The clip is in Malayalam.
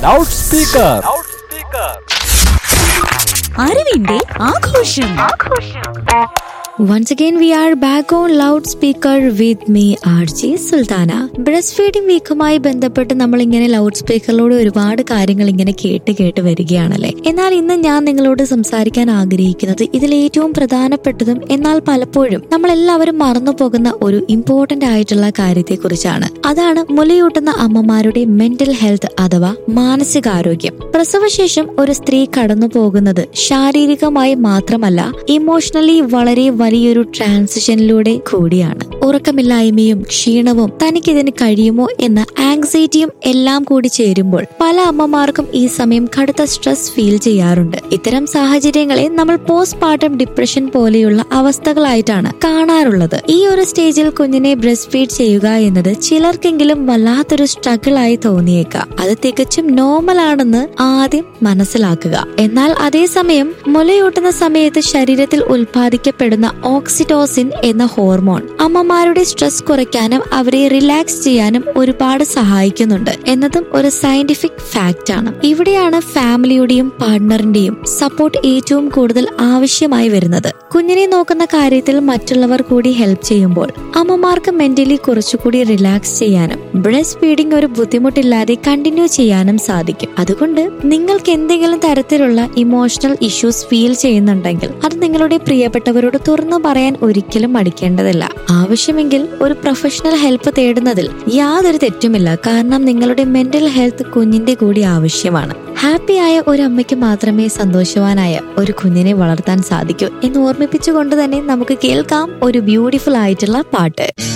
ലൗഡ് സ്പീക്കർ അറിവിന്റെ ആഘോഷം Once again, we are back on loudspeaker with me, RJ Sultana. Breast feeding വീക്കുമായി ബന്ധപ്പെട്ട് നമ്മൾ ഇങ്ങനെ ലൗഡ് സ്പീക്കറിലൂടെ ഒരുപാട് കാര്യങ്ങൾ ഇങ്ങനെ കേട്ട് കേട്ട് വരികയാണല്ലേ എന്നാൽ ഇന്ന് ഞാൻ നിങ്ങളോട് സംസാരിക്കാൻ ആഗ്രഹിക്കുന്നത് ഇതിൽ ഏറ്റവും പ്രധാനപ്പെട്ടതും എന്നാൽ പലപ്പോഴും നമ്മൾ എല്ലാവരും മറന്നു പോകുന്ന ഒരു ഇമ്പോർട്ടന്റ് ആയിട്ടുള്ള കാര്യത്തെക്കുറിച്ചാണ് അതാണ് മുലയൂട്ടുന്ന അമ്മമാരുടെ മെന്റൽ ഹെൽത്ത് അഥവാ മാനസികാരോഗ്യം പ്രസവശേഷം ഒരു സ്ത്രീ കടന്നു പോകുന്നത് ശാരീരികമായി മാത്രമല്ല ഇമോഷണലി വളരെ വലിയൊരു ട്രാൻസിഷനിലൂടെ കൂടിയാണ് ഉറക്കമില്ലായ്മയും ക്ഷീണവും തനിക്കിതിന് കഴിയുമോ എന്ന ആങ്സൈറ്റിയും എല്ലാം കൂടി ചേരുമ്പോൾ പല അമ്മമാർക്കും ഈ സമയം കടുത്ത സ്ട്രെസ് ഫീൽ ചെയ്യാറുണ്ട് ഇത്തരം സാഹചര്യങ്ങളെ നമ്മൾ പോസ്റ്റ് പാർട്ടം ഡിപ്രഷൻ പോലെയുള്ള അവസ്ഥകളായിട്ടാണ് കാണാറുള്ളത് ഈ ഒരു സ്റ്റേജിൽ കുഞ്ഞിനെ ബ്രസ്റ്റ് ഫീഡ് ചെയ്യുക എന്നത് ചിലർക്കെങ്കിലും വല്ലാത്തൊരു സ്ട്രഗിൾ ആയി തോന്നിയേക്കാം അത് തികച്ചും നോർമൽ ആണെന്ന് ആദ്യം മനസ്സിലാക്കുക എന്നാൽ അതേസമയം മുലയൂട്ടുന്ന സമയത്ത് ശരീരത്തിൽ ഉൽപ്പാദിക്കപ്പെടുന്ന ഓക്സിറ്റോസിൻ എന്ന ഹോർമോൺ അമ്മമാരുടെ സ്ട്രെസ് കുറയ്ക്കാനും അവരെ റിലാക്സ് ചെയ്യാനും ഒരുപാട് സഹായിക്കുന്നുണ്ട് എന്നതും ഒരു സയന്റിഫിക് ഫാക്റ്റ് ആണ് ഇവിടെയാണ് ഫാമിലിയുടെയും പാർട്ട്ണറിന്റെയും സപ്പോർട്ട് ഏറ്റവും കൂടുതൽ ആവശ്യമായി വരുന്നത് കുഞ്ഞിനെ നോക്കുന്ന കാര്യത്തിൽ മറ്റുള്ളവർ കൂടി ഹെൽപ്പ് ചെയ്യുമ്പോൾ അമ്മമാർക്ക് മെന്റലി കുറച്ചുകൂടി റിലാക്സ് ചെയ്യാനും ബ്രസ്റ്റ് ഫീഡിംഗ് ഒരു ബുദ്ധിമുട്ടില്ലാതെ കണ്ടിന്യൂ ചെയ്യാനും സാധിക്കും അതുകൊണ്ട് നിങ്ങൾക്ക് എന്തെങ്കിലും തരത്തിലുള്ള ഇമോഷണൽ ഇഷ്യൂസ് ഫീൽ ചെയ്യുന്നുണ്ടെങ്കിൽ അത് നിങ്ങളുടെ പ്രിയപ്പെട്ടവരോട് തുറന്നു പറയാൻ ഒരിക്കലും മടിക്കേണ്ടതില്ല ആവശ്യമെങ്കിൽ ഒരു പ്രൊഫഷണൽ ഹെൽപ്പ് തേടുന്നതിൽ യാതൊരു തെറ്റുമില്ല കാരണം നിങ്ങളുടെ മെന്റൽ ഹെൽത്ത് കുഞ്ഞിന്റെ കൂടി ആവശ്യമാണ് ഹാപ്പിയായ ഒരു അമ്മയ്ക്ക് മാത്രമേ സന്തോഷവാനായ ഒരു കുഞ്ഞിനെ വളർത്താൻ സാധിക്കൂ എന്ന് ഓർമ്മിപ്പിച്ചുകൊണ്ട് തന്നെ നമുക്ക് കേൾക്കാം ഒരു ബ്യൂട്ടിഫുൾ ആയിട്ടുള്ള പാട്ട്